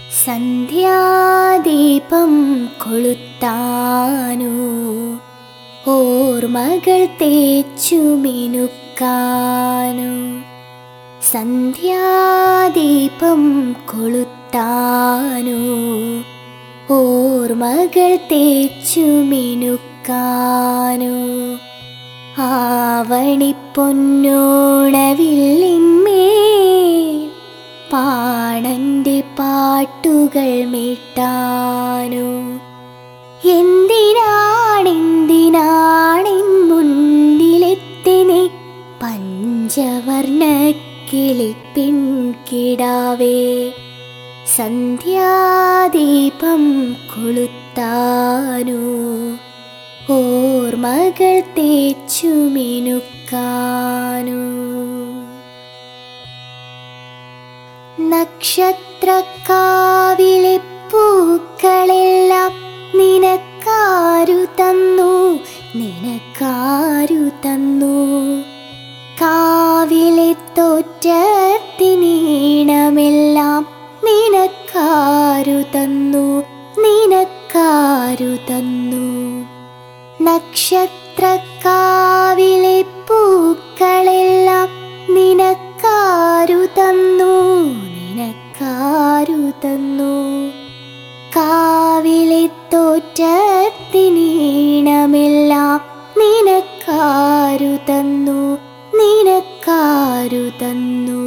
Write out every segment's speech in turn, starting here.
സന്ധ്യാദീപം കൊളുത്താനോ ഓർമ്മകൾ തേച്ചു മിനുക്കാനോ സന്ധ്യാദീപം കൊളുത്താനോ ഓർമ്മകൾ തേച്ചു മിനുക്കാനോ ആവണിപ്പൊന്നോണവില്ലിന്മേൽ പാണന്റെ പാട്ടുകൾ മീട്ടാനോ എന്തിനാണെന്തിനാണെൻ മുന്നിലെത്തി നീ പഞ്ചവർണ്ണ കിളിപ്പിൻകിടാവേ സന്ധ്യാദീപം കൊളുത്താനോ ഓർമ്മകൾ തേച്ചു മിനുക്കാനോ നക്ഷത്രക്കാവിലെ പൂക്കളെല്ലാം നിനക്കാരു തന്നു നിനക്കാരു തന്നു കാവിലെ തോറ്റത്തിനീണമെല്ലാം നിനക്കാരു തന്നു നിനക്കാരു തന്നു നക്ഷത്രക്കാവിലെ പൂക്കളെല്ലാം നിനക്കാരു തന്നു നിനക്കാരു തന്നു കാവിലെ തോറ്റത്തിനീണമെല്ലാം നിനക്കാരു തന്നു നിനക്കാരു തന്നു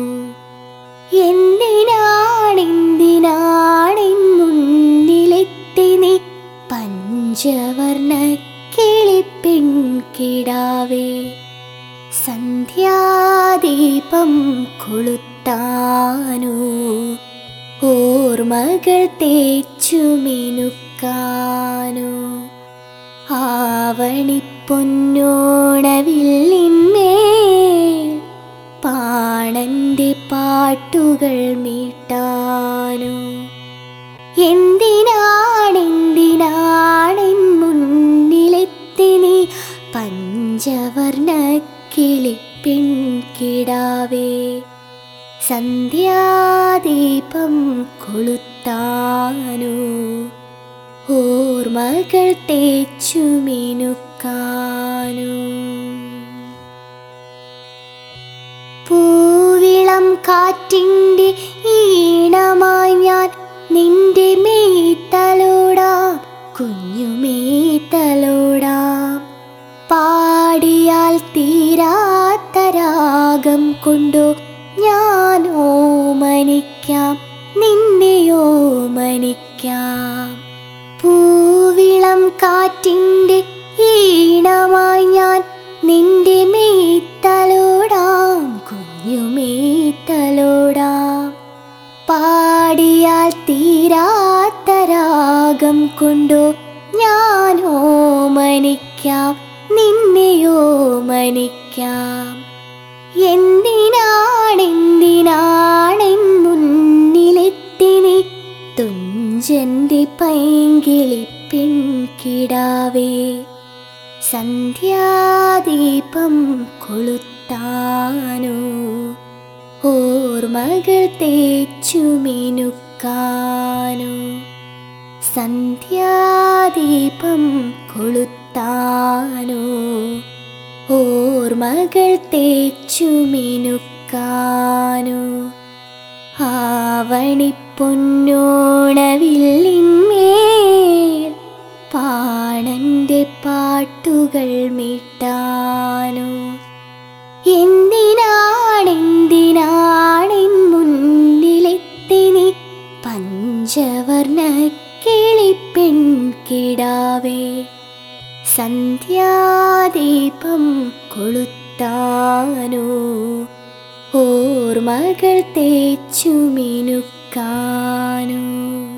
എന്തിനാണെന്തിനാണെൻ മുന്നിലെത്തി നീ പഞ്ചവർണ്ണ കിളിപ്പെൺകിടാവേ സന്ധ്യാദീപം കൊളുത്താനോ ഓർമ്മകൾ തേച്ചു മിനുക്കാനോ ആവണിപ്പൊന്നോണവില്ലിന്മേൽ പാണന്റെ പാട്ടുകൾ മീട്ടാനോ എന്തിനാണെന്തിനാണെൻ മുന്നിലെത്തി നീ പഞ്ചവർണ്ണ കിളിപ്പിൻകിടാവേ സന്ധ്യാദീപം കൊളുത്താനോ ഓർമ്മകൾ തേച്ചു മിനുക്കാനോ പൂവിളം കാറ്റിൻ്റെ ഈണമായി ഞാൻ നിന്റെ മേത്തലോടാം കുഞ്ഞു മേത്തലോടാം പാടിയാൽ തീരാത്ത രാഗം കൊണ്ടു ഞാൻ ഓമനിക്കാം നിന്നെ ഓമനിക്കാം പൂവിളം കാറ്റിൻ്റെ ഈണമായി ഞാൻ നിന്റെ മേത്തലോടാം കുഞ്ഞു മേത്തലോടാം പാടിയാൽ തീരാത്ത രാഗം കൊണ്ടു ഞാൻ ഓമനിക്കാം നിന്നെ ഓമനിക്കാം എന്തിനാണെന്തിനാണെൻ മുന്നിലെത്തി നീ തുഞ്ചന്റെ പൈങ്കിളി പെൺകിടാവേ സന്ധ്യാദീപം കൊളുത്താനോ ഓർമ്മകൾ തേച്ചു മിനുക്കാനോ സന്ധ്യാദീപം കൊളുത്താനോ ഓർമ്മകൾ തേച്ചു മിനുക്കാനോ ആവണിപ്പൊന്നോണവില്ലിന്മേൽ പാണന്റെ പാട്ടുകൾ മീട്ടാനോ എന്തിനാണെന്തിനാണെൻ മുന്നിലെത്തി നീ പഞ്ചവർണ്ണ കിളിപ്പെൺകിടാവേ സന്ധ്യാദീപം കൊളുത്താനോ ഓർമ്മകൾ തേച്ചു മിനുക്കാനോ